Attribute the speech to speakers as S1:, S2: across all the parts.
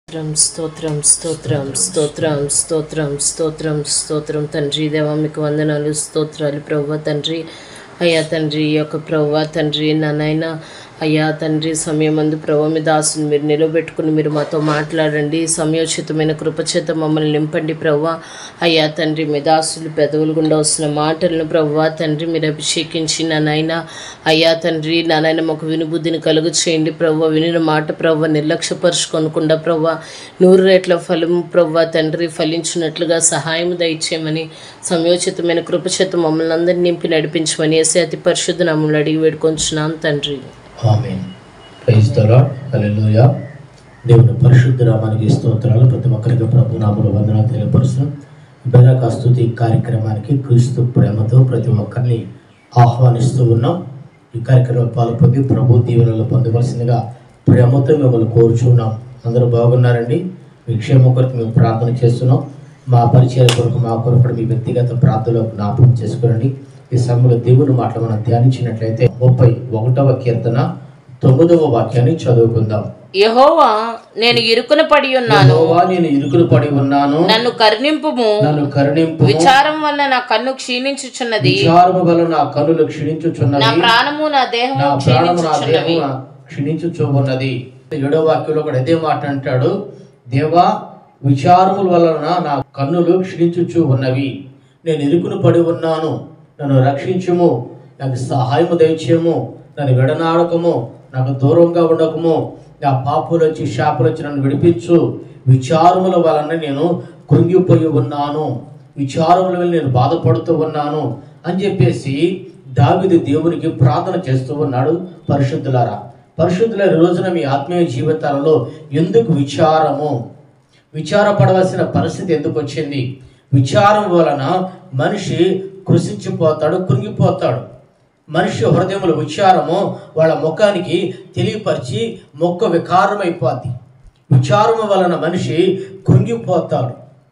S1: స్తోత్రం స్తోత్రం స్తోత్రం స్తోత్రం స్తోత్రం స్తోత్రం తండ్రి దేవా మీకు వందనాలు స్తోత్రాలు ప్రవ్వ తండ్రి అయ్యా తండ్రి ఈ యొక్క ప్రవ్వ తండ్రి నాయన అయ్యా తండ్రి సమయమందు ప్రభు మీ దాసుని మీరు నిలబెట్టుకుని మీరు మాతో మాట్లాడండి సమయోచితమైన కృపచేత మమ్మల్ని నింపండి ప్రవ్వ అయ్యా తండ్రి మీ దాసులు పెదవులు గుండా వస్తున్న మాటలను ప్రవ్వ తండ్రి మీరు అభిషేకించి నా నాయన అయ్యా తండ్రి నా నాయన మాకు వినుబుద్ధిని కలుగు చేయండి ప్రవ్వ వినిన మాట ప్రవ్వ నిర్లక్ష్యపరుచుకొనకుండా ప్రవ్వ నూరు రేట్ల ఫలం ప్రవ్వ తండ్రి ఫలించినట్లుగా సహాయం దయచేయమని సమయోచితమైన కృపచేత మమ్మల్ని అందరినీ నింపి నడిపించమని ఎస్ఏ అతి పరిశుద్ధ నామములు అడిగి వేడుకొంచున్నాం తండ్రి
S2: amen praise the Lord hallelujah దేవుని పరిశుద్ధ నామానికి స్తోత్రాలు ప్రతి ఒక్కరికి ప్రభు నామములు వందనాలు తెలియపరుస్తున్నాం బెరక స్తుతి కార్యక్రమానికి క్రీస్తు ప్రేమతో ప్రతి ఒక్కరిని ఆహ్వానిస్తూ ఉన్నాం ఈ కార్యక్రమంలో పాల్పొంది ప్రభు దీవెనలు పొందవలసిందిగా ప్రేమతో మిమ్మల్ని కోరుచున్నాం అందరూ బాగున్నారండి మీ క్షేమం కొరకు మేము ప్రార్థన చేస్తున్నాం మా పరిచయం కొరకు మా కొరకు మీ వ్యక్తిగత ప్రార్థనలో జ్ఞాపకం చేసుకోండి ఈ సమయంలో దేవుని మాటలు మనం ధ్యానించినట్లయితే ముప్పై ఒకటవ కీర్తన తొమ్మిదవ వాక్యాన్ని చదువుకుందాం
S1: యహోవా నేను ఇరుకున పడి ఉన్నాను
S2: యెహోవా, నేను ఇరుకులు పడి ఉన్నాను
S1: నన్ను కరుణింపుము
S2: నన్ను కరుణింపు
S1: విచారం వల్ల నా కన్ను క్షీణించుచున్నది
S2: విచారము వల్ల నా కనులు
S1: నా
S2: క్షీణించుచున్నవి
S1: ప్రాణము నా దేహము
S2: నా ప్రాణము నా
S1: క్షీణించుచున్నవి
S2: దేహము క్షీణించుచూ ఉన్నది ఏడో వాక్యంలో కూడా అదే మాట అంటాడు దేవా విచారముల వలన నా కన్నులు క్షీణించుచూ ఉన్నవి నేను ఇరుకును పడి ఉన్నాను నన్ను రక్షించుము నాకు సహాయము దయచేయము నన్ను విడనాడకము నాకు దూరంగా ఉండకము నా పాపులు వచ్చి శాపులు వచ్చి నన్ను విడిపించు విచారముల వలన నేను కృంగిపోయి ఉన్నాను విచారముల వల్ల నేను బాధపడుతూ ఉన్నాను అని చెప్పేసి దావిది దేవునికి ప్రార్థన చేస్తూ ఉన్నాడు పరిశుద్ధులారా పరిశుద్ధుల ఈ రోజున మీ ఆత్మీయ జీవితాలలో ఎందుకు విచారము విచారపడవలసిన పరిస్థితి ఎందుకు వచ్చింది విచారం వలన మనిషి కృషించిపోతాడు కృంగిపోతాడు మనిషి హృదయంలో విచారము వాళ్ళ ముఖానికి తెలియపరిచి మొక్క వికారమైపోద్ది విచారము వలన మనిషి కృంగిపోతాడు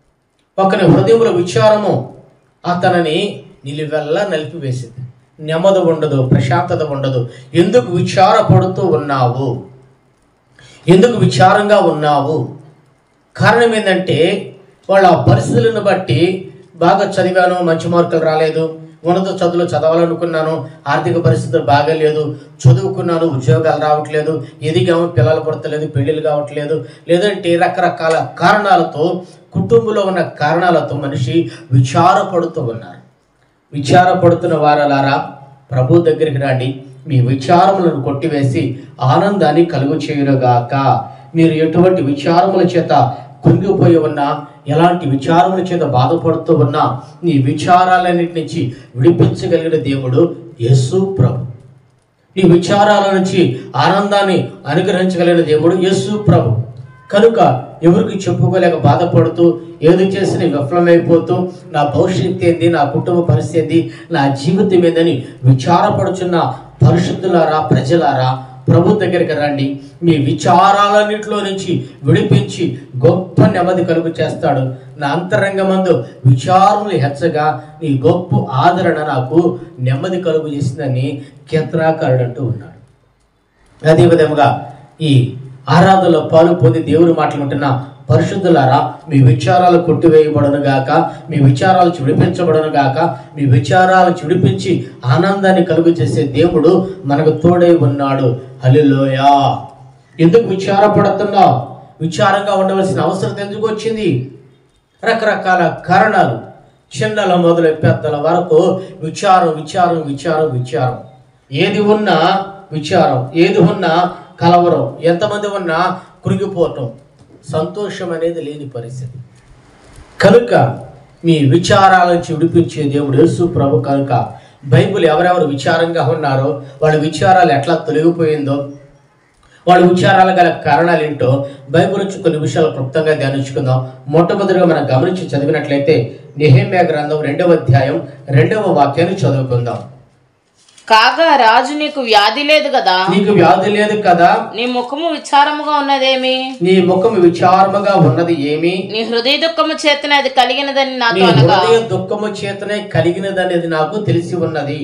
S2: ఒకని హృదయంలో విచారము అతనిని నిలువెల్లా నలిపివేసింది నెమ్మది ఉండదు ప్రశాంతత ఉండదు ఎందుకు విచారపడుతూ ఉన్నావు ఎందుకు విచారంగా ఉన్నావు కారణం ఏంటంటే వాళ్ళ ఆ పరిస్థితులను బట్టి బాగా చదివాను మంచి మార్కులు రాలేదు ఉన్నత చదువులు చదవాలనుకున్నాను ఆర్థిక పరిస్థితులు బాగాలేదు చదువుకున్నాను ఉద్యోగాలు రావట్లేదు ఎదిగాము పిల్లలు పుడతలేదు పెళ్ళిళ్ళు కావట్లేదు లేదంటే రకరకాల కారణాలతో కుటుంబంలో ఉన్న కారణాలతో మనిషి విచారపడుతూ ఉన్నారు విచారపడుతున్న వారలారా ప్రభు దగ్గరికి రండి మీ విచారములను కొట్టివేసి ఆనందాన్ని కలుగు చేయునుగాక మీరు ఎటువంటి విచారముల చేత కృంగిపోయి ఉన్నా ఎలాంటి విచారముల చేత బాధపడుతూ ఉన్నా నీ విచారాలన్నిటి నుంచి విడిపించగలిగిన దేవుడు యేసు ప్రభు నీ విచారాల నుంచి ఆనందాన్ని అనుగ్రహించగలిగిన దేవుడు యేసు ప్రభు కనుక ఎవరికి చెప్పుకోలేక బాధపడుతూ ఏది చేసిన విఫలమైపోతూ నా భవిష్యత్తు ఏంది నా కుటుంబ పరిస్థితి ఏంది నా జీవితం ఏందని విచారపడుచున్న పరిశుద్ధులారా ప్రజలారా ప్రభు దగ్గరికి రండి మీ విచారాలన్నింటిలో నుంచి విడిపించి గొప్ప నెమ్మది కలుగు చేస్తాడు నా అంతరంగమందు విచారములు హెచ్చగా నీ గొప్ప ఆదరణ నాకు నెమ్మది కలుగు చేసిందని కీర్తనాకారుడు అంటూ ఉన్నాడు అదేవిధముగా ఈ ఆరాధనలో పాలు పొంది దేవుని మాటలు ఉంటున్న పరిశుద్ధులారా మీ విచారాలు కొట్టివేయబడను గాక మీ విచారాలు విడిపించబడను గాక మీ విచారాలు విడిపించి ఆనందాన్ని కలుగు చేసే దేవుడు మనకు తోడై ఉన్నాడు హలిలోయా ఎందుకు విచారపడుతున్నావు విచారంగా ఉండవలసిన అవసరం ఎందుకు వచ్చింది రకరకాల కారణాలు చిన్నల మొదలు పెద్దల వరకు విచారం విచారం విచారం విచారం ఏది ఉన్నా విచారం ఏది ఉన్నా కలవరం ఎంతమంది ఉన్నా కృంగిపోవటం సంతోషం అనేది లేని పరిస్థితి కనుక మీ విచారాల నుంచి విడిపించే దేవుడు యేసు ప్రభు కనుక బైబిల్ ఎవరెవరు విచారంగా ఉన్నారో వాళ్ళ విచారాలు ఎట్లా తొలగిపోయిందో వాళ్ళ విచారాల గల కారణాలు ఏంటో బైబిల్ నుంచి కొన్ని విషయాలు క్లుప్తంగా ధ్యానించుకుందాం మొట్టమొదటిగా మనం గమనించి చదివినట్లయితే నిహేమ్యా గ్రంథం రెండవ అధ్యాయం రెండవ వాక్యాన్ని చదువుకుందాం
S1: కాగా రాజు నీకు వ్యాధి లేదు కదా
S2: నీకు వ్యాధి లేదు కదా
S1: నీ ముఖము విచారముగా ఉన్నదేమి
S2: నీ ముఖం విచారముగా ఉన్నది ఏమి
S1: నీ హృదయ దుఃఖము చేతనే అది కలిగినదని
S2: నీ
S1: నాతో అనగా
S2: హృదయ దుఃఖము చేతనే కలిగినదనేది నాకు తెలిసి ఉన్నది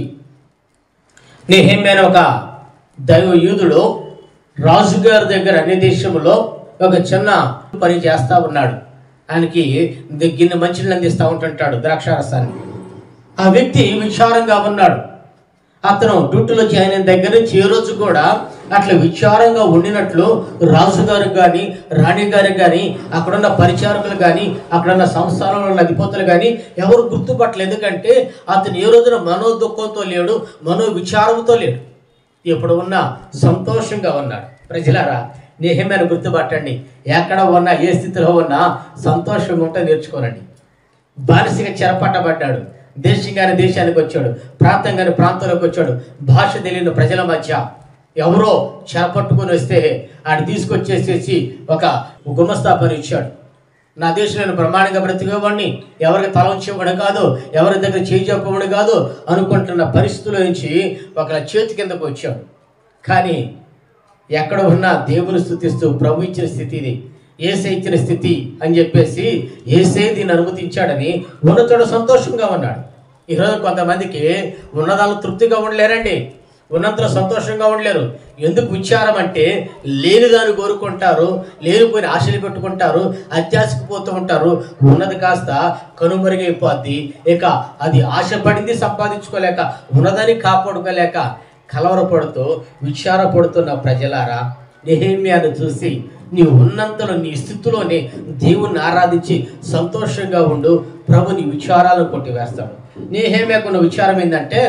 S2: నిహేమ్య అనే ఒక దైవ యూదుడు రాజుగారి దగ్గర అన్ని దేశంలో ఒక చిన్న పని చేస్తా ఉన్నాడు ఆయనకి గిన్నె మంచినీళ్ళు అందిస్తూ ఉంటుంటాడు ద్రాక్షారసాన్ని ఆ వ్యక్తి విచారంగా ఉన్నాడు అతను డ్యూటీలో జాయిన్ అయిన దగ్గర నుంచి ఏ రోజు కూడా అట్లా విచారంగా ఉండినట్లు రాజుగారు కానీ రాణి గారు కానీ అక్కడున్న పరిచారకులు కానీ అక్కడున్న సంస్థానంలో ఉన్న అధిపతులు కానీ ఎవరు గుర్తుపట్టలేదు ఎందుకంటే అతను ఏ రోజున మనో దుఃఖంతో లేడు మనో విచారంతో లేడు ఇప్పుడు ఉన్న సంతోషంగా ఉన్నాడు ప్రజలారా నేహమైన గుర్తుపట్టండి ఎక్కడ ఉన్నా ఏ స్థితిలో ఉన్నా సంతోషంగా ఉంటే నేర్చుకోనండి బానిసగా చెరపట్టబడ్డాడు దేశంగానే దేశానికి వచ్చాడు ప్రాంతంగానే ప్రాంతంలోకి వచ్చాడు భాష తెలియని ప్రజల మధ్య ఎవరో చెరపట్టుకొని వస్తే ఆయన తీసుకొచ్చేసేసి ఒక గుమస్తా పని ఇచ్చాడు నా దేశం నేను ప్రమాణంగా బ్రతికేవాడిని ఎవరికి తల ఉంచేవాడు కాదు ఎవరి దగ్గర చేయి చెప్పవాడు కాదు అనుకుంటున్న పరిస్థితుల నుంచి ఒక చేతి కిందకు వచ్చాడు కానీ ఎక్కడ ఉన్నా దేవుని స్థుతిస్తూ ప్రభు ఇచ్చిన స్థితి ఇది ఏసే ఇచ్చిన స్థితి అని చెప్పేసి ఏసే దీన్ని అనుమతించాడని ఉన్నతోడు సంతోషంగా ఉన్నాడు ఈరోజు కొంతమందికి ఉన్నదాలు తృప్తిగా ఉండలేరండి ఉన్నంతలో సంతోషంగా ఉండలేరు ఎందుకు విచారం అంటే లేని దాన్ని కోరుకుంటారు లేనిపోయిన ఆశలు పెట్టుకుంటారు అత్యాశకు పోతూ ఉంటారు ఉన్నది కాస్త కనుమరుగైపోద్ది ఇక అది ఆశపడింది సంపాదించుకోలేక ఉన్నదాన్ని కాపాడుకోలేక కలవరపడుతూ విచారపడుతున్న ప్రజలారా నెహేమియాను చూసి నీ ఉన్నంతలో నీ స్థితిలోనే దేవుణ్ణి ఆరాధించి సంతోషంగా ఉండు ప్రభు నీ విచారాలను కొట్టివేస్తాడు నేహేమియాకున్న విచారం ఏంటంటే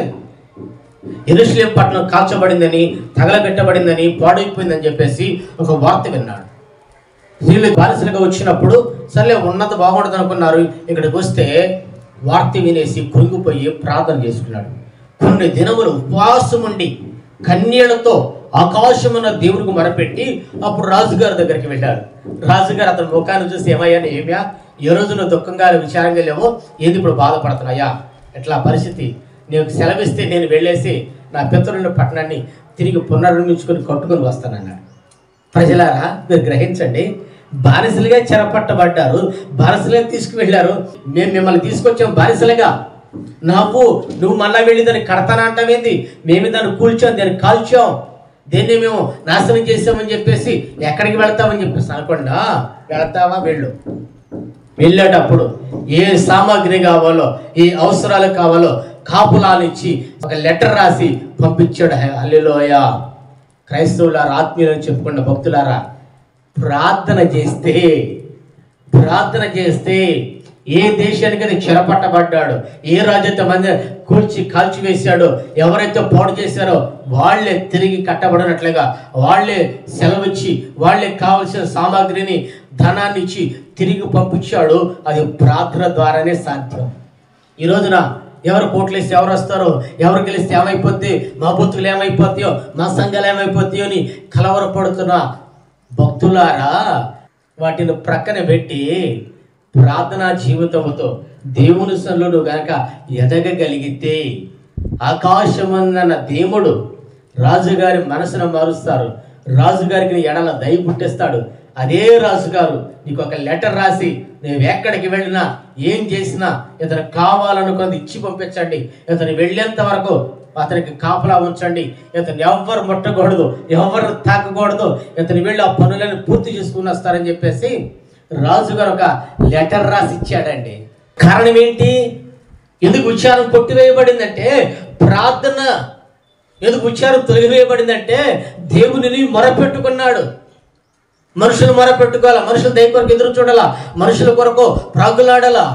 S2: ఎరుసలేం పట్టణం కాల్చబడిందని తగలబెట్టబడిందని పాడైపోయిందని చెప్పేసి ఒక వార్త విన్నాడు వీళ్ళు బానిసలుగా వచ్చినప్పుడు సర్లే ఉన్నత బాగుండదు అనుకున్నారు ఇక్కడికి వస్తే వార్త వినేసి కృంగిపోయి ప్రార్థన చేసుకున్నాడు కొన్ని దినములు ఉపవాసం ఉండి కన్నీళ్లతో ఆకాశమున్న దేవుడికి మొరపెట్టి అప్పుడు రాజుగారి దగ్గరికి వెళ్ళాడు రాజుగారు అతని ముఖాన్ని చూసి ఏమయ్యా ఏమ్యా ఏ రోజు నువ్వు దుఃఖంగా విచారంగా లేవో ఏంది ఇప్పుడు బాధపడుతున్నాయా ఎట్లా పరిస్థితి నీకు సెలవిస్తే నేను వెళ్ళేసి నా పితరుల పట్టణాన్ని తిరిగి పునర్నిర్మించుకొని కట్టుకొని వస్తానన్నాడు ప్రజలారా మీరు గ్రహించండి బానిసలుగా చెరపట్టబడ్డారు బానిసలుగా తీసుకువెళ్ళారు మేము మిమ్మల్ని తీసుకొచ్చాం బానిసలుగా నాకు నువ్వు మళ్ళా వెళ్ళి దాన్ని కడతానా అంటావేంది మేము దాన్ని కూల్చాం దాన్ని కాల్చాం దీన్ని మేము నాశనం చేసామని చెప్పేసి ఎక్కడికి వెళ్తామని చెప్పేసి అనకుండా వెళ్తావా వెళ్ళు వెళ్ళేటప్పుడు ఏ సామాగ్రి కావాలో ఏ అవసరాలు కావాలో కాపులాలు ఇచ్చి ఒక లెటర్ రాసి పంపించాడు హల్లెలూయా క్రైస్తవులారా ఆత్మీయులని చెప్పుకున్న భక్తులారా ప్రార్థన చేస్తే ప్రార్థన చేస్తే ఏ దేశానికైతే చెరపట్టబడ్డాడు ఏ రాజ్యత మంది కూల్చి కాల్చివేశాడో ఎవరైతే పాడు చేశారో వాళ్ళే తిరిగి కట్టబడినట్లుగా వాళ్ళే సెలవిచ్చి వాళ్ళే కావలసిన సామాగ్రిని ధనాన్ని ఇచ్చి తిరిగి పంపించాడు అది ప్రార్థన ద్వారానే సాధ్యం ఈ రోజున ఎవరు కోట్లేస్తే ఎవరు వస్తారో ఎవరు గెలిస్తే ఏమైపోద్ది మా బుద్ధులు ఏమైపోతాయో మా సంఘాలు ఏమైపోతాయో అని కలవరపడుతున్న భక్తులారా వాటిని ప్రక్కన పెట్టి ప్రార్థనా జీవితంతో దేవుని సన్నిలో నువ్వు గనక ఎదగగలిగితే ఆకాశమందన్న దేవుడు రాజుగారి మనసును మారుస్తారు రాజుగారికి నీ ఎడల దయ పుట్టిస్తాడు అదే రాజుగారు నీకు ఒక లెటర్ రాసి నువ్వు ఎక్కడికి వెళ్ళినా ఏం చేసినా ఇతను కావాలనుకుంది ఇచ్చి పంపించండి ఇతను వెళ్ళేంత వరకు అతనికి కాపలా ఉంచండి ఇతను ఎవ్వరు ముట్టకూడదు ఎవరు తాకకూడదు ఇతను వెళ్ళి ఆ పనులను పూర్తి చేసుకుని వస్తారని చెప్పేసి రాజుగారు ఒక లెటర్ రాసి ఇచ్చాడండి కారణం ఏంటి ఎందుకు ఉచ్చారం కొట్టివేయబడిందంటే ప్రార్థన ఎందుకు ఉచ్చారం తొలగివేయబడిందంటే దేవునిని మొరపెట్టుకున్నాడు మనుషులు మొరపెట్టుకోవాలా మనుషులు దయ కొరకు ఎదురు చూడాలా మనుషుల కొరకు ప్రాగులాడాలా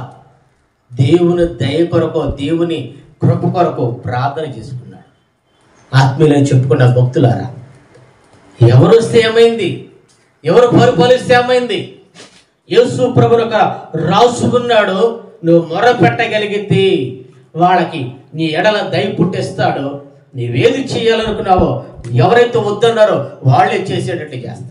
S2: దేవుని దయ కొరకు దేవుని కృప కొరకు ప్రార్థన చేసుకున్నాడు ఆత్మీయులని చెప్పుకున్న భక్తులారా ఎవరు వస్తే ఏమైంది ఎవరు పరిపాలిస్తే ఏమైంది యేసు ప్రభుని ఒక రాసుకున్నాడు నువ్వు మొరపెట్టగలిగితే వాళ్ళకి నీ ఎడల దయ పుట్టిస్తాడు నీవేది చేయాలనుకున్నావో ఎవరైతే వద్దన్నారో వాళ్ళే చేసేటట్లు చేస్తారు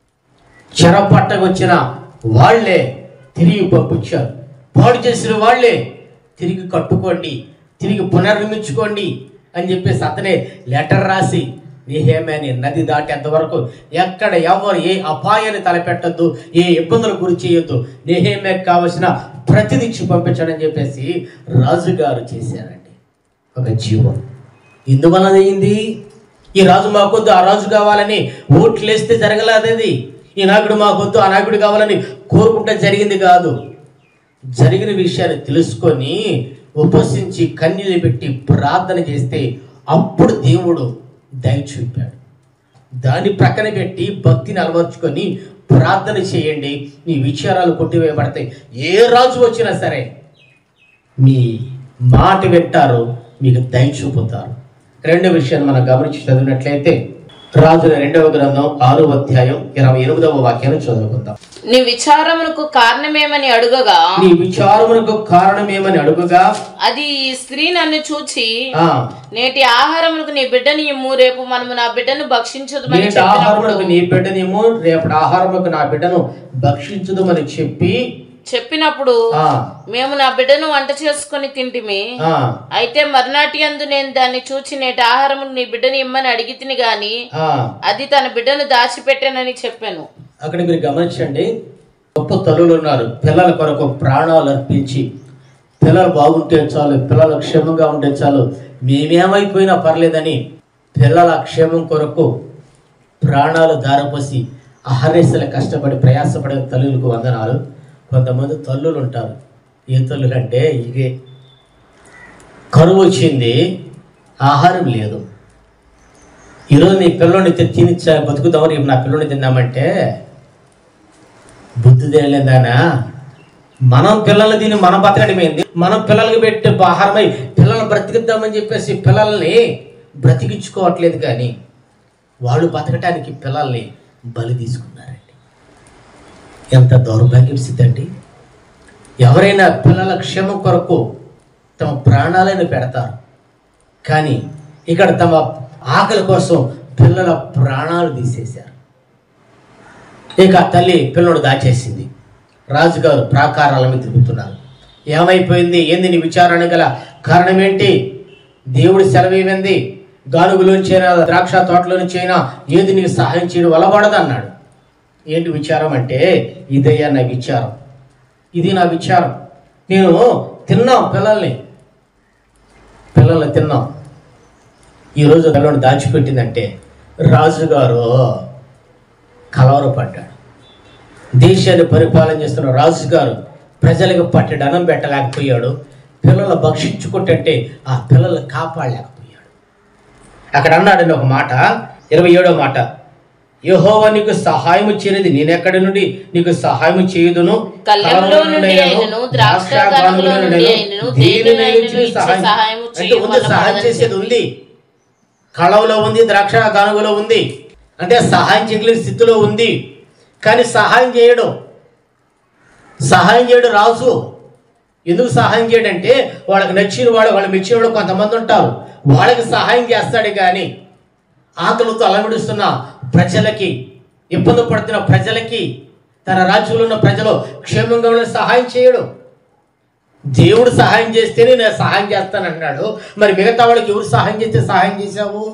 S2: చెరపట్టకు వచ్చిన వాళ్ళే తిరిగి పంపించారు పాడు చేసిన వాళ్ళే తిరిగి కట్టుకోండి తిరిగి పునర్నిర్మించుకోండి అని చెప్పేసి అతనే లెటర్ రాసి నీహేమని నది దాటేంత వరకు ఎక్కడ ఎవరు ఏ అపాయాన్ని తలపెట్టద్దు ఏ ఇబ్బందులు గురి చేయొద్దు నేహేమే కావలసిన ప్రతిది ఇచ్చి పంపించడని చెప్పేసి రాజుగారు చేశారండి ఒక జీవం ఎందువలన అయింది ఈ రాజు మాకొద్దు ఆ రాజు కావాలని ఓట్లు వేస్తే జరగలేదది ఈ నాయకుడు మాకొద్దు ఆ నాయకుడు కావాలని కోరుకుంటే జరిగింది కాదు జరిగిన విషయాన్ని తెలుసుకొని ఉపసించి కన్నీళ్ళు పెట్టి ప్రార్థన చేస్తే అప్పుడు దేవుడు దయ చూపాడు దాన్ని ప్రక్కన పెట్టి భక్తిని అలవర్చుకొని ప్రార్థన చేయండి మీ విచారాలు కొట్టివేయబడతాయి ఏ రాజు వచ్చినా సరే మీ మాట వింటారు మీకు దయ చూపుతారు రెండో విషయాన్ని మనం గమనించి చదివినట్లయితే రాజుల రెండవ గ్రంథం ఆరో అధ్యాయం ఇరవై ఎనిమిదవ వాక్యాన్ని చదువుకుందాం
S1: నీ విచారమునకు కారణమేమని అడుగగా
S2: నీ విచారమునకు కారణం ఏమని అడుగుగా
S1: అది ఈ స్త్రీ నన్ను చూచి
S2: ఆ
S1: నేటి ఆహారమునకు నీ బిడ్డని ఇమ్ము రేపు మనము నా బిడ్డను భక్షించదుమని
S2: నేటి ఆహారమునకు నీ బిడ్డనేమో రేపటి ఆహారమునకు నా బిడ్డను భక్షించుదమని చెప్పి
S1: చెప్పినప్పుడు
S2: ఆ
S1: మేము నా బిడ్డను వంట చేసుకొని తింటిమి
S2: ఆ
S1: అయితే మర్నాటి అందు నేను దాన్ని చూచి నేటి ఆహారము నీ బిడ్డని ఇమ్మని అడిగి తిని గాని
S2: ఆ
S1: అది తన బిడ్డను దాచిపెట్టానని చెప్పాను
S2: అక్కడ మీరు గమనించండి గొప్ప తల్లులు ఉన్నారు పిల్లల కొరకు ప్రాణాలు అర్పించి పిల్లలు బాగుంటే చాలు పిల్లలు క్షేమంగా ఉంటే చాలు మేమేమైపోయినా పర్లేదని పిల్లల క్షేమం కొరకు ప్రాణాలు దారపోసి అహర్నిశలు కష్టపడి ప్రయాసపడే తల్లులకు వందనాలు కొంతమంది తల్లులు ఉంటారు ఏ తల్లులు అంటే ఇదే కరువు వచ్చింది ఆహారం లేదు ఈరోజు నీ పిల్లోని తినిచ్చా బతుకుదాం రేపు నా పిల్లోని తిన్నామంటే బుద్ధి తేలేదానా మనం పిల్లలు తిని మనం బతకడం ఏంది మనం పిల్లలకి పెట్టే ఆహారమై పిల్లల్ని బ్రతికిద్దామని చెప్పేసి పిల్లల్ని బ్రతికించుకోవట్లేదు కానీ వాళ్ళు బతకటానికి పిల్లల్ని బలి తీసుకున్నారండి ఎంత దౌర్భాగ్యం స్థితి అండి ఎవరైనా పిల్లల క్షేమం కొరకు తమ ప్రాణాలను పెడతారు కానీ ఇక్కడ తమ ఆకలి కోసం పిల్లల ప్రాణాలు తీసేశారు ఇక తల్లి పిల్లడు దాచేసింది రాజుగారు ప్రాకారాల మీద తిరుగుతున్నారు ఏమైపోయింది ఏంది నీ విచారణ గల కారణం ఏంటి దేవుడి సెలవేమైంది గానుగులోంచైనా ద్రాక్ష తోటలోంచైనా ఏది నీకు సహాయం చేయడం వలబడదు అన్నాడు ఏంటి విచారం అంటే ఇదయ్యా నా విచారం ఇది నా విచారం నేను తిన్నాం పిల్లల్ని పిల్లల్ని తిన్నాం ఈరోజు పిల్లల్ని దాచిపెట్టిందంటే రాజుగారు కలవరపడ్డాడు దేశాన్ని పరిపాలన చేస్తున్న రాజుగారు ప్రజలకు పట్టెడు అన్నం పెట్టలేకపోయాడు పిల్లలు భక్షించుకుంటుంటే ఆ పిల్లలు కాపాడలేకపోయాడు అక్కడ అన్నాడండి ఒక మాట ఇరవై ఏడో మాట యెహోవా నీకు సహాయం చేయనిది నేనెక్కడి నుండి నీకు సహాయం చేయుదును
S1: కళ్ళంలో నుండి అయినను, ద్రాక్ష గానుగులో నుండి అయినను, దేనినైనను ఇచ్చే సహాయము
S2: అంటే ఉంది
S1: చేయవలనని
S2: సహాయం చేసేది ఉంది కళవులో ఉంది ద్రాక్ష గానుగులో ఉంది అంటే సహాయం చేయగలిగే స్థితిలో ఉంది కానీ సహాయం చేయడు సహాయం చేయడు రాజు ఎందుకు సహాయం చేయడంటే వాళ్ళకి నచ్చిన వాడు వాళ్ళు మెచ్చిన వాడు కొంతమంది ఉంటారు వాళ్ళకి సహాయం చేస్తాడు కానీ ఆకలితో అలవిడుస్తున్న ప్రజలకి ఇబ్బంది పడుతున్న ప్రజలకి తన రాజ్యంలో ఉన్న ప్రజలు క్షేమంగా ఉన్న సహాయం చేయడు దేవుడు సహాయం చేస్తేనే నేను సహాయం చేస్తానన్నాడు మరి మిగతా వాళ్ళకి ఎవరు సహాయం చేస్తే సహాయం చేశావు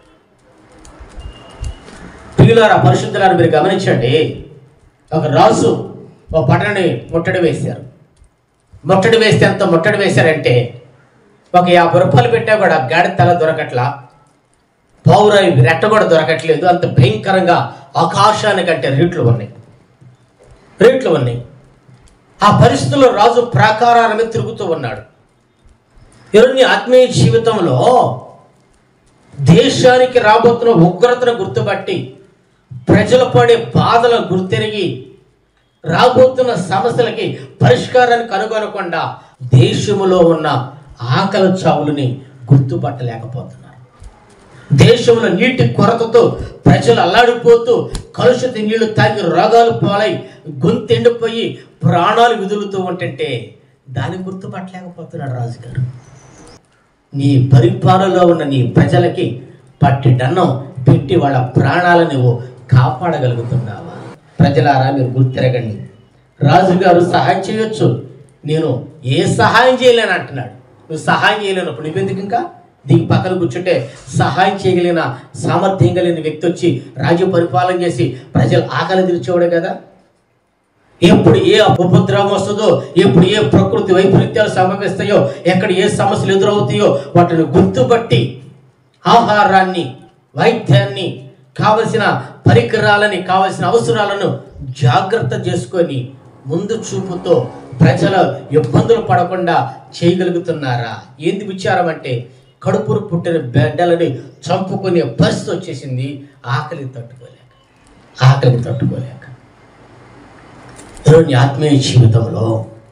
S2: పిల్లలారా పరిశుద్ధులారా మీరు గమనించండి ఒక రాజు ఒక పట్టణాన్ని ముట్టడి వేశారు ముట్టడి వేస్తే ఎంత ముట్టడి వేశారంటే ఒక యాభై రూపాయలు పెట్టా కూడా గాడి తల దొరకట్లా పౌరాయి రెట్ట కూడా దొరకట్లేదు అంత భయంకరంగా ఆకాశానికంటే రేట్లు ఉన్నాయి రేట్లు ఉన్నాయి ఆ పరిస్థితుల్లో రాజు ప్రాకారాల మీద తిరుగుతూ ఉన్నాడు ఈరోజు నీ ఆత్మీయ జీవితంలో దేశానికి రాబోతున్న ఉగ్రతను గుర్తుపట్టి ప్రజలు పడే బాధలను గుర్తెరిగి రాబోతున్న సమస్యలకి పరిష్కారాన్ని కనుగొనకుండా దేశములో ఉన్న ఆకలి చావులని గుర్తుపట్టలేకపోతున్నారు దేశంలో నీటి కొరతతో ప్రజలు అల్లాడిపోతూ కలుషిత నీళ్లు తాగి రోగాలు పాలై గొంతెండిపోయి ప్రాణాలు విదులుతూ ఉంటుంటే దాన్ని గుర్తుపట్టలేకపోతున్నాడు రాజుగారు నీ పరిపాలనలో ఉన్న నీ ప్రజలకి పట్టిడన్నం పెట్టి వాళ్ళ ప్రాణాలను నువ్వు కాపాడగలుగుతున్నావా ప్రజలారా మీరు గుర్తిరగండి రాజుగారు సహాయం చేయొచ్చు నేను ఏ సహాయం చేయలేను అంటున్నాడు నువ్వు సహాయం చేయలేనప్పుడు నువ్వెందుకు ఇంకా దీనికి పక్కన కూర్చుంటే సహాయం చేయగలిగిన సామర్థ్యం కలిగిన వ్యక్తి వచ్చి రాజ్య పరిపాలన చేసి ప్రజలు ఆకలి తీర్చేవాడు కదా ఎప్పుడు ఏ ఉపద్రవం వస్తుందో ఎప్పుడు ఏ ప్రకృతి వైపరీత్యాలు సంభవిస్తాయో ఎక్కడ ఏ సమస్యలు ఎదురవుతాయో వాటిని గుర్తుపట్టి ఆహారాన్ని వైద్యాన్ని కావలసిన పరికరాలని కావలసిన అవసరాలను జాగ్రత్త చేసుకొని ముందు చూపుతో ప్రజల ఇబ్బందులు పడకుండా చేయగలుగుతున్నారా ఏంది విచారం అంటే కడుపును పుట్టిన బిడ్డలని చంపుకునే పరిస్థితి వచ్చేసింది ఆకలిని తట్టుకోలేక ఆకలిని తట్టుకోలేక ఈరోజు నీ ఆత్మీయ జీవితంలో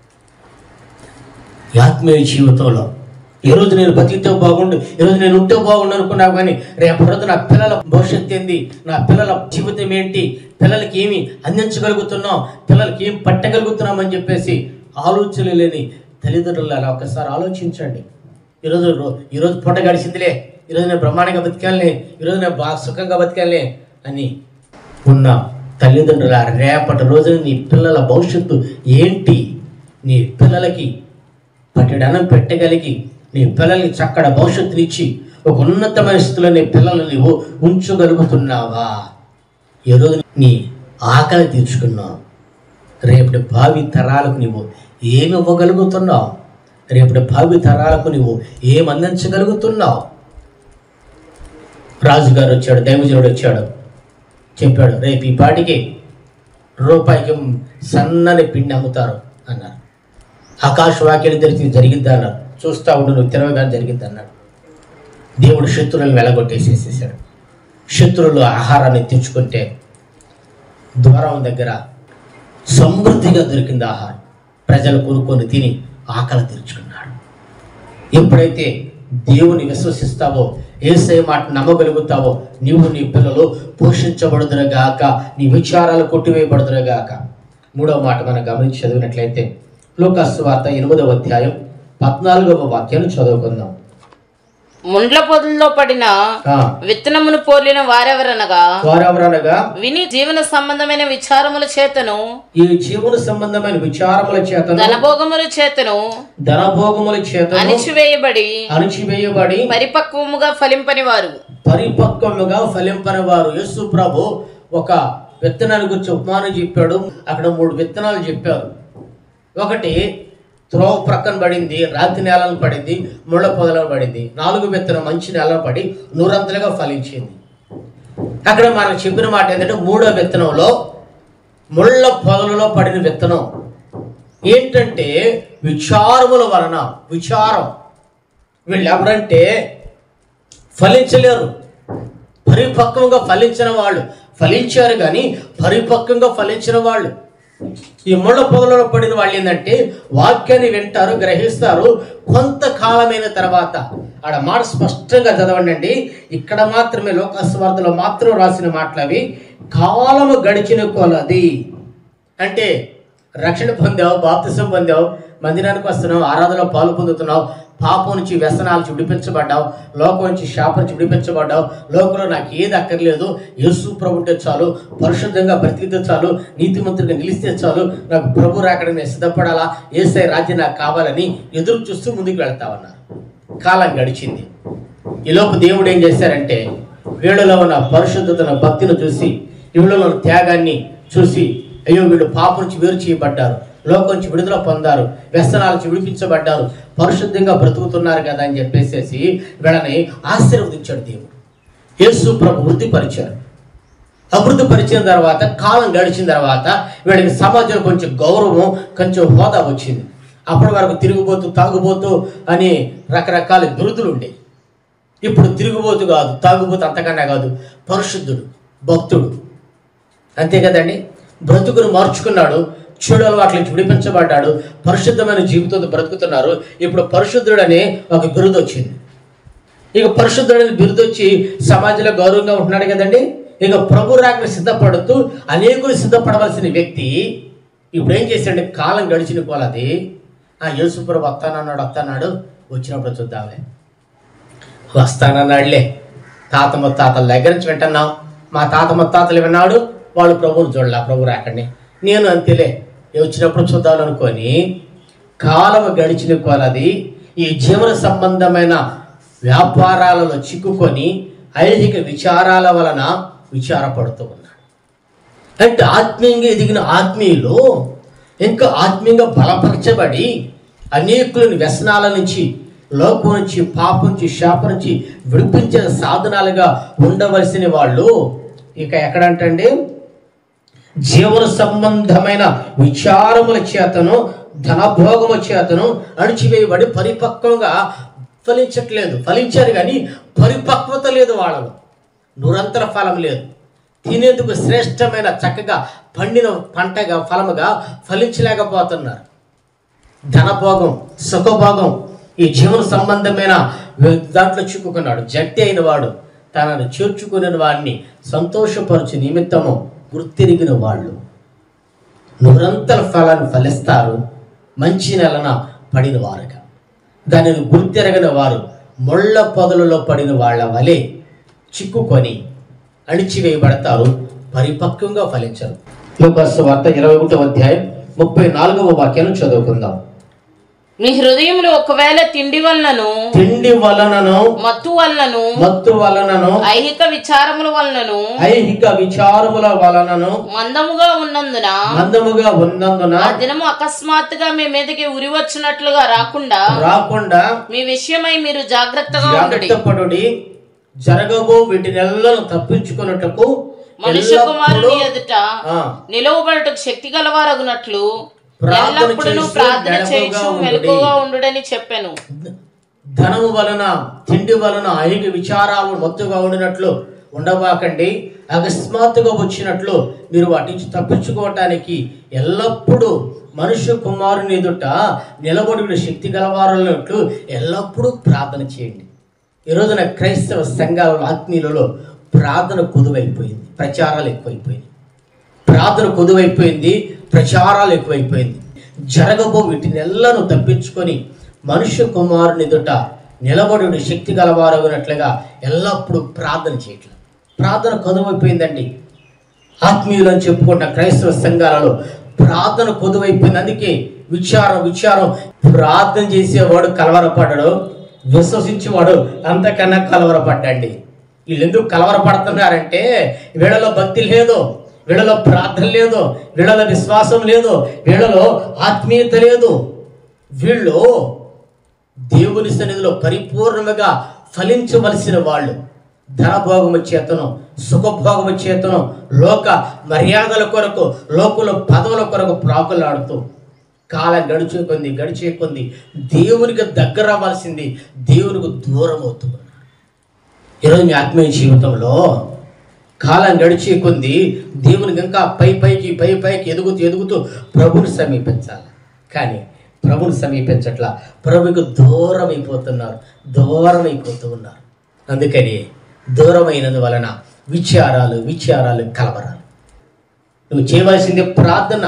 S2: ఈ ఆత్మీయ జీవితంలో ఈరోజు నేను బతికితే బాగుండు ఈరోజు నేను ఉంటే బాగుండు అనుకున్నావు కానీ రేపు రోజు నా పిల్లల భవిష్యత్తు ఏంది నా పిల్లల జీవితం ఏంటి పిల్లలకి ఏమి అందించగలుగుతున్నాం పిల్లలకి ఏం పట్టగలుగుతున్నాం అని చెప్పేసి ఆలోచనలు లేని తల్లిదండ్రులు అలా ఒకసారి ఆలోచించండి ఈరోజు రో- ఈరోజు పూట గడిచిందిలే ఈరోజు నేను బ్రహ్మాండంగా బతికాలే ఈరోజు నేను బాగా సుఖంగా బతికాలే అని ఉన్న తల్లిదండ్రుల రేపటి రోజున నీ పిల్లల భవిష్యత్తు ఏంటి నీ పిల్లలకి పట్టడనం పెట్టగలిగి నీ పిల్లలకి చక్కడ భవిష్యత్తునిచ్చి ఒక ఉన్నతమైన స్థితిలో నీ పిల్లలు నీవు ఉంచగలుగుతున్నావా ఈరోజు నీ ఆకలి తీర్చుకున్నావు రేపటి భావి తరాలకు నీవు ఏమి ఇవ్వగలుగుతున్నావు రేపటి భావి తరాలకు నువ్వు ఏం అందించగలుగుతున్నావు రాజుగారు వచ్చాడు దైవజనుడు వచ్చాడు చెప్పాడు రేపు ఈ పాటికి రూపాయికి సన్నని పిండి అమ్ముతారు అన్నారు ఆకాశ వాక్యాలు తెరిచి జరిగిద్దా అన్నారు చూస్తా ఉండు నువ్వు తిరగగానే జరిగిద్ది అన్నాడు దేవుడు శత్రువులను వెలగొట్టేసేసేసాడు శత్రువులు ఆహారాన్ని తెచ్చుకుంటే ద్వారం దగ్గర సమృద్ధిగా దొరికింది ఆహారం ప్రజలు కొనుక్కొని తిని ఆకలి తీర్చుకున్నాడు ఎప్పుడైతే దేవుని విశ్వసిస్తావో ఏసై మాట నమ్మగలుగుతావో నీవు నీ పిల్లలు పోషించబడుదురుగాక నీ విచారాలు కొట్టివేయబడుదురుగాక మూడవ మాట మనం గమనించి చదివినట్లయితే లోకాసు వార్త ఎనిమిదవ అధ్యాయం పద్నాలుగవ వాక్యాన్ని చదువుకుందాం
S1: ముండ్ల పొదల్లో పడిన
S2: ఆ,
S1: విత్తనమును పోలిన వారెవరనగా
S2: వారెవరనగా
S1: విని జీవన సంబంధమైన విచారముల చేతను
S2: ఈ జీవన సంబంధమైన విచారముల చేతను
S1: ధనభోగముల చేతను
S2: ధనభోగముల చేతను
S1: అణిచివేయబడి
S2: అణిచివేయబడి
S1: పరిపక్వముగా ఫలింపని వారు
S2: పరిపక్వముగా ఫలింపని వారు యేసు ప్రభు ఒక విత్తనాన్ని గురించి ఉపమానం చెప్పాడు అక్కడ మూడు విత్తనాలు చెప్పారు ఒకటి త్రోవ ప్రక్కన పడింది రాతి నేలను పడింది ముళ్ళ పొదలను పడింది నాలుగు విత్తనం మంచి నేలను పడి నూరంతలుగా ఫలించింది అక్కడ మనకు చెప్పిన మాట ఏంటంటే మూడో విత్తనంలో ముళ్ళ పొదలలో పడిన విత్తనం ఏంటంటే విచారముల వలన విచారం వీళ్ళు ఎవరంటే ఫలించలేరు పరిపక్వంగా ఫలించిన వాళ్ళు ఫలించారు కానీ పరిపక్వంగా ఫలించిన వాళ్ళు ఈ ముళ్ళ పొదలలో పడిన వాళ్ళు ఏంటంటే వాక్యాన్ని వింటారు గ్రహిస్తారు కొంతకాలమైన తర్వాత ఆడ మాట స్పష్టంగా చదవండి ఇక్కడ మాత్రమే లోకస్వార్థలో మాత్రం రాసిన మాటలు అవి కాలము గడిచిన కొలది అంటే రక్షణ పొందావు బాప్తిసం పొందావు మందిరానికి వస్తున్నావు ఆరాధనలో పాలు పొందుతున్నావు పాపం నుంచి వ్యసనాల నుంచి విడిపించబడ్డావు లోకం నుంచి శాపం నుంచి విడిపించబడ్డావు లోకంలో నాకు ఏది అక్కర్లేదు యేసు ప్రభు ఉంటే చాలు పరిశుద్ధంగా బ్రతికితే చాలు నీతిమంతుడిగా నిలిస్తే చాలు నాకు ప్రభు రాకడానికి నేను సిద్ధపడాలా ఏసై రాజ్యం నాకు కావాలని ఎదురు చూస్తూ ముందుకు వెళ్తావన్నారు కాలం గడిచింది ఈలోపు దేవుడు ఏం చేశారంటే వీళ్ళలో ఉన్న పరిశుద్ధతను భక్తిని చూసి వీళ్ళలో ఉన్న త్యాగాన్ని చూసి అయ్యో వీళ్ళు పాపం నుంచి వేరు చేయబడ్డారు లోకం నుంచి విడుదల పొందారు వ్యసనాల నుంచి విడిపించబడ్డారు పరిశుద్ధంగా బ్రతుకుతున్నారు కదా అని చెప్పేసేసి వీళ్ళని ఆశీర్వదించాడు దేవుడు యేసు ప్రభు వృద్ధిపరిచారు అభివృద్ధి పరిచిన తర్వాత కాలం గడిచిన తర్వాత వీడికి సమాజంలో కొంచెం గౌరవం కొంచెం హోదా వచ్చింది అప్పటి వరకు తిరిగిపోతూ తాగుబోతూ అని రకరకాల బిరుదులు ఉండేవి ఇప్పుడు తిరుగుబోతు కాదు తాగుబోతు అంతకన్నా కాదు పరిశుద్ధుడు భక్తుడు అంతే కదండి బ్రతుకును మార్చుకున్నాడు చెడు అలవాట్ల నుంచి విడిపించబడ్డాడు పరిశుద్ధమైన జీవితంతో బ్రతుకుతున్నారు ఇప్పుడు పరిశుద్ధుడు అనే ఒక బిరుదు వచ్చింది ఇక పరిశుద్ధుడు అనే బిరుదు వచ్చి సమాజంలో గౌరవంగా ఉంటున్నాడు కదండి ఇక ప్రభు రాకని సిద్ధపడుతూ అనేకులు సిద్ధపడవలసిన వ్యక్తి ఇప్పుడు ఏం చేశాడు కాలం గడిచిన కొలది ఆ యేసుప్రభు వస్తానన్నాడు వస్తానాడు వచ్చినప్పుడు చూద్దాంలే వస్తానన్నాడులే తాత ముత్తాతల దగ్గర నుంచి వింటున్నాం మా తాత ముత్తాతలు విన్నాడు వాళ్ళు ప్రభువుని చూడలే ప్రభు రాకండి నేను అంతేలే వచ్చినప్పుడు చూద్దాం అనుకొని కాలం గడిచిన కొలది ఈ జీవన సంబంధమైన వ్యాపారాలలో చిక్కుకొని ఐహిక విచారాల వలన విచారపడుతూ ఉన్నాడు అంటే ఆత్మీయంగా ఎదిగిన ఆత్మీయులు ఇంకా ఆత్మీయంగా బలపరచబడి అనేకులను వ్యసనాల నుంచి లోకం నుంచి పాపం నుంచి శాపం నుంచి విడిపించిన సాధనాలుగా ఉండవలసిన వాళ్ళు ఇక ఎక్కడంటండి జీవన సంబంధమైన విచారముల చేతను ధనభోగముల చేతను అణిచివేయబడి పరిపక్వంగా ఫలించట్లేదు ఫలించారు కానీ పరిపక్వత లేదు వాళ్ళలో నిరంతర ఫలం లేదు తినేందుకు శ్రేష్టమైన చక్కగా పండిన పంటగా ఫలముగా ఫలించలేకపోతున్నారు ధనభోగం సుఖభోగం ఈ జీవన సంబంధమైన దాంట్లో చిక్కుకున్నాడు జట్టి అయిన వాడు తనను చేర్చుకునే వాడిని సంతోషపరచు నిమిత్తము గుర్తిరిగిన వాళ్ళు నిరంతర ఫలాన్ని ఫలిస్తారు మంచి నెలన పడిన వారుగా దానిని గుర్తిరగిన వారు ముళ్ళ పొదలలో పడిన వాళ్ళ వలె చిక్కుకొని అణిచివేయబడతారు పరిపక్వంగా ఫలించరు లోకాసు వార్త ఇరవై ఒకటో అధ్యాయం ముప్పై నాలుగవ వాక్యాన్ని చదువుకుందాం
S1: మీ హృదయంలో ఒకవేళ తిండి వలనను
S2: తిండి వలనను
S1: మత్తు వలనను
S2: మత్తు వలనను
S1: ఐహిక విచారముల వలనను
S2: ఐహిక విచారముల వలనను
S1: మందముగా ఉన్నందున
S2: మందముగా ఉన్నందున
S1: ఆ దినము అకస్మాత్తుగా మీ మీదకి ఉరి వచ్చినట్లుగా రాకుండా
S2: రాకుండా
S1: మీ విషయమై మీరు జాగ్రత్తగా ఉండుడి
S2: జాగ్రత్త పడుడి జరగబో వీటినెల్లను తప్పించుకున్నట్టుకు
S1: మనుష్య కుమారుని ఎదుట
S2: ఆ,
S1: నిలవబడటకు శక్తి గలవారగునట్లు
S2: ప్రార్థన
S1: ఎల్లప్పుడూ
S2: చేస్తూ
S1: ప్రార్థన
S2: మెలకువగా
S1: చేయొచ్చు
S2: ఉండుడి.
S1: మెలకుగా ఉండుడని చెప్పాను
S2: ధనము వలన తిండి వలన ఐహిక విచారాలు మత్తుగా ఉండినట్లు ఉండబాకండి అకస్మాత్తుగా వచ్చినట్లు మీరు వాటి నుంచి తప్పించుకోవటానికి ఎల్లప్పుడూ మనుష్య కుమారుని ఎదుట నిలబడిన శక్తి గలవారున్నట్లు ఎల్లప్పుడూ ప్రార్థన చేయండి ఈ రోజున క్రైస్తవ సంఘాలలో ఆత్మీయులలో ప్రార్థన కుదువైపోయింది ప్రచారాలు ఎక్కువైపోయింది ప్రార్థన కొదువైపోయింది ప్రచారాలు ఎక్కువైపోయింది జరగబో వీటినెల్లను తప్పించుకొని మనుష్య కుమారుని ఎదుట నిలబడి శక్తి గలవారగినట్లుగా ఎల్లప్పుడూ ప్రార్థన చేయట్లేదు ప్రార్థన కొదువైపోయిందండి ఆత్మీయులు అని చెప్పుకున్న క్రైస్తవ సంఘాలలో ప్రార్థన కొదువైపోయింది అందుకే విచారం విచారం ప్రార్థన చేసేవాడు కలవరపడ్డాడు విశ్వసించేవాడు అంతకన్నా కలవరపడ్డండి వీళ్ళు ఎందుకు కలవరపడుతున్నారంటే వీళ్ళలో భక్తి లేదు వీళ్ళలో ప్రార్థన లేదు వీళ్ళలో విశ్వాసం లేదు వీళ్ళలో ఆత్మీయత లేదు వీళ్ళు దేవుని సన్నిధిలో పరిపూర్ణముగా ఫలించవలసిన వాళ్ళు ధనభోగము చేతను సుఖభోగము చేతను లోక మర్యాదల కొరకు లోకుల పదవుల కొరకు ప్రాకులాడుతూ కాలం గడిచే కొంది గడిచే కొంది దేవునికి దగ్గర అవ్వాల్సింది దేవునికి దూరం అవుతున్నారు ఈరోజు మీ ఆత్మీయ జీవితంలో కాలం గడిచే కొంది దేవునికి ఇంకా పై పైకి పై పైకి ఎదుగుతూ ఎదుగుతూ ప్రభుని సమీపించాలి కానీ ప్రభుని సమీపించట్లా ప్రభుకి దూరం అయిపోతున్నారు దూరం అయిపోతూ ఉన్నారు అందుకని దూరమైనందు వలన విచారాలు విచారాలు కలవరాలు నువ్వు చేయవలసింది ప్రార్థన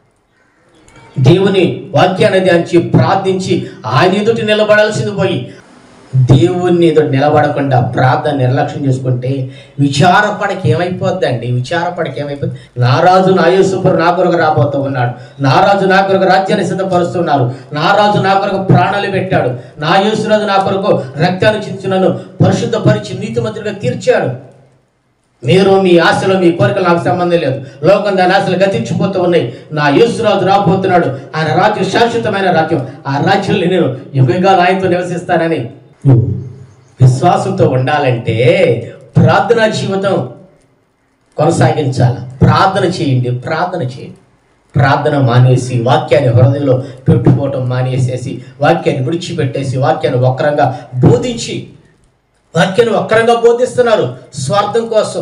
S2: దేవుని వాక్యాన్ని ధ్యానించి ప్రార్థించి ఆయన ఎదుటి నిలబడాల్సింది పోయి దేవుణ్ణి ఎదుటి నిలబడకుండా ప్రార్థన నిర్లక్ష్యం చేసుకుంటే విచారపడకి ఏమైపోద్దండి విచారపడకి ఏమైపోద్ది నా రాజు నా యేసుపురు నా కొరకు రాబోతూ ఉన్నాడు నా రాజు నా కొరకు రాజ్యాన్ని సిద్ధపరుస్తున్నారు నా రాజు నా కొరకు ప్రాణాలు పెట్టాడు నా యేసురాజు నా కొరకు రక్తాన్ని చించునను పరిశుద్ధపరిచి నీతిమంతుడిగా తీర్చాడు మీరు మీ ఆశలు మీ కోరికలు నాకు సంబంధం లేదు లోకం దాని ఆశలు గతించిపోతూ ఉన్నాయి నా యేసురాజు రాబోతున్నాడు ఆయన రాజ్యం శాశ్వతమైన రాజ్యం ఆ రాజ్యంలో నేను యుగగా ఆయనతో నివసిస్తానని నువ్వు విశ్వాసంతో ఉండాలంటే ప్రార్థనా జీవితం కొనసాగించాలి ప్రార్థన చేయండి ప్రార్థన చేయండి ప్రార్థన మానేసి వాక్యాన్ని హృదయంలో పెట్టుకోవటం మానేసేసి వాక్యాన్ని విడిచిపెట్టేసి వాక్యాన్ని వక్రంగా బోధించి వాక్యాన్ని వక్రంగా బోధిస్తున్నారు స్వార్థం కోసం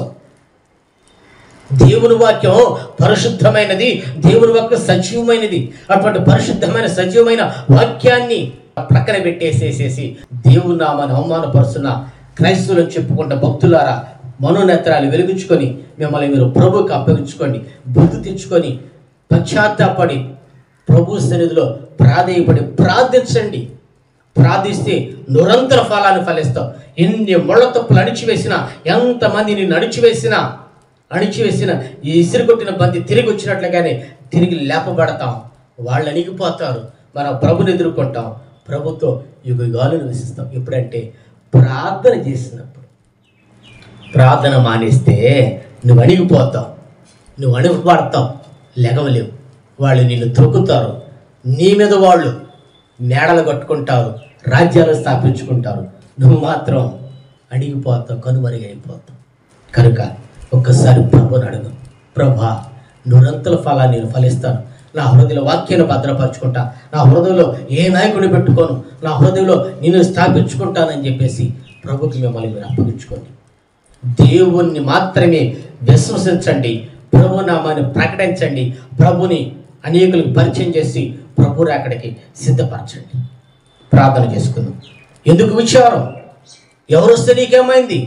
S2: దేవుని వాక్యం పరిశుద్ధమైనది దేవుని వాక్యం సజీవమైనది అటువంటి పరిశుద్ధమైన సజీవమైన వాక్యాన్ని ప్రక్కన పెట్టేసేసేసి దేవుని నామాన్ని అవమానపరుస్తున్న క్రైస్తవులను చెప్పుకుంటా భక్తులారా మనోనేత్రాలు వెలిగించుకొని మిమ్మల్ని మీరు ప్రభుకి అప్పగించుకోండి బుద్ధి తెచ్చుకొని పశ్చాత్తాపడి ప్రభు సన్నిధిలో ప్రాధేయపడి ప్రార్థించండి ప్రార్థిస్తే నిరంతర ఫలాన్ని ఫలిస్తావు ఎన్ని ముళ్ళ తప్పులు అణిచివేసినా ఎంతమంది నిన్ను అణిచివేసినా అణిచివేసిన ఈ ఇసిరికొట్టిన బంతి తిరిగి వచ్చినట్లుగానే తిరిగి లేపబడతాం వాళ్ళు అణిగిపోతారు మనం ప్రభుని ఎదుర్కొంటాం ప్రభుతో యుగాలు నివసిస్తాం ఎప్పుడంటే ప్రార్థన చేసినప్పుడు ప్రార్థన మానేస్తే నువ్వు అణిగిపోతావు నువ్వు అణిగిపడతావు లెగవలేవు వాళ్ళు నిన్ను తొక్కుతారు నీ మీద వాళ్ళు మేడలు కట్టుకుంటారు రాజ్యాలు స్థాపించుకుంటారు నువ్వు మాత్రం అణిగిపోతావు కనుమరుగైపోతావు కనుక ఒక్కసారి ప్రభుని అడుగు ప్రభా నురంతల ఫలాన్ని నేను ఫలిస్తాను నా హృదయంలో వాక్యాన్ని భద్రపరచుకుంటా నా హృదయంలో ఏ నాయకుడిని పెట్టుకోను నా హృదయంలో నేను స్థాపించుకుంటానని చెప్పేసి ప్రభుకి మిమ్మల్ని మీరు అప్పగించుకోండి దేవుణ్ణి మాత్రమే విశ్వసించండి ప్రభు నామాన్ని ప్రకటించండి ప్రభుని అనేకులకు పరిచయం చేసి ప్రభు అక్కడికి సిద్ధపరచండి ప్రార్థన చేసుకుందాం ఎందుకు విచారం ఎవరు వస్తే నీకేమైంది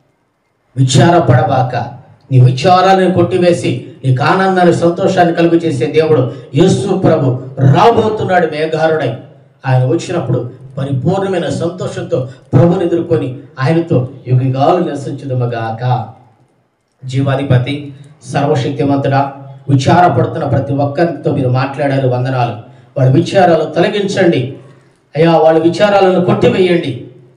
S2: విచారపడబాక నీ విచారాలను కొట్టివేసి నీకు ఆనందాన్ని సంతోషాన్ని కలుగు చేసే దేవుడు యేసు ప్రభు రాబోతున్నాడు మేఘారుడై ఆయన వచ్చినప్పుడు పరిపూర్ణమైన సంతోషంతో ప్రభుని ఎదుర్కొని ఆయనతో యుగాలు నివసించుదమగాక జీవాధిపతి సర్వశక్తివంతుడా విచారపడుతున్న ప్రతి ఒక్కరితో మీరు మాట్లాడారు వందనాలు వాళ్ళ విచారాలు తొలగించండి అయ్యా వాళ్ళ విచారాలను కొట్టివేయండి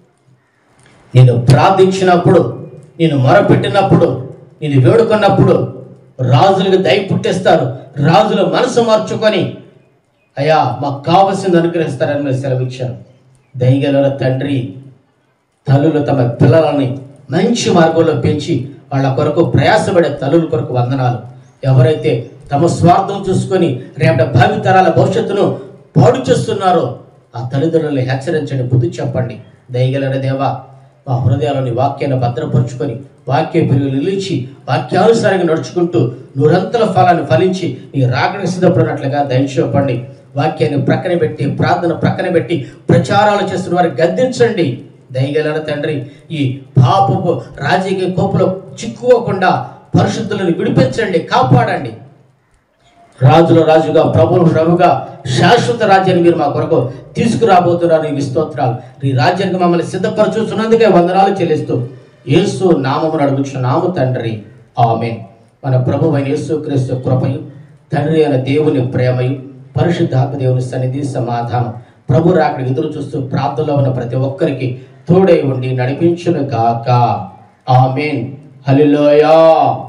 S2: నేను ప్రార్థించినప్పుడు నేను మొరపెట్టినప్పుడు నేను వేడుకున్నప్పుడు రాజులకు దయ పుట్టిస్తారు రాజుల మనసు మార్చుకొని అయ్యా మాకు కావలసింది అనుగ్రహిస్తారని మీరు సెలవిచ్చారు దయగల తండ్రి తల్లులు తమ పిల్లలని మంచి మార్గంలో పెంచి వాళ్ళ కొరకు ప్రయాసపడే తల్లుల కొరకు వందనాలు ఎవరైతే తమ స్వార్థం చూసుకొని రేపటి భావితరాల భవిష్యత్తును పాడు చేస్తున్నారో ఆ తల్లిదండ్రులను హెచ్చరించండి బుద్ధి చెప్పండి దయగలన దేవా మా హృదయాలని వాక్యాన్ని భద్రపరుచుకొని వాక్య పెరుగు నిలిచి వాక్యానుసారంగా నడుచుకుంటూ నూరంతల ఫలాన్ని ఫలించి నీ రాకడానికి సిద్ధపడినట్లుగా దయచేపండి వాక్యాన్ని ప్రక్కన పెట్టి ప్రార్థన ప్రక్కన పెట్టి ప్రచారాలు చేస్తున్న వారికి గద్దించండి దయగలన తండ్రి ఈ పాపపు రాజకీయ కోపులో చిక్కుకోకుండా పరిశుద్ధులను విడిపించండి కాపాడండి రాజుల రాజుగా ప్రభులు ప్రభుగా శాశ్వత రాజ్యాన్ని మీరు మా కొరకు తీసుకురాబోతున్నారు ఈ స్తోత్రాలు ఈ రాజ్యానికి మమ్మల్ని సిద్ధపరచుతున్నందుకే వందనాలు చెల్లిస్తూ యేసు నామమును అడుగుచున్నాము తండ్రి ఆమె మన ప్రభు అయిన యేసు క్రీస్తు కృపయు తండ్రి అయిన దేవుని ప్రేమయు పరిశుద్ధాత్మ దేవుని సన్నిధి సమాధానం ప్రభు రాకడికి ఎదురు చూస్తూ ప్రార్థనలో ఉన్న ప్రతి ఒక్కరికి తోడై ఉండి నడిపించును గాక ఆమెన్ హల్లెలూయా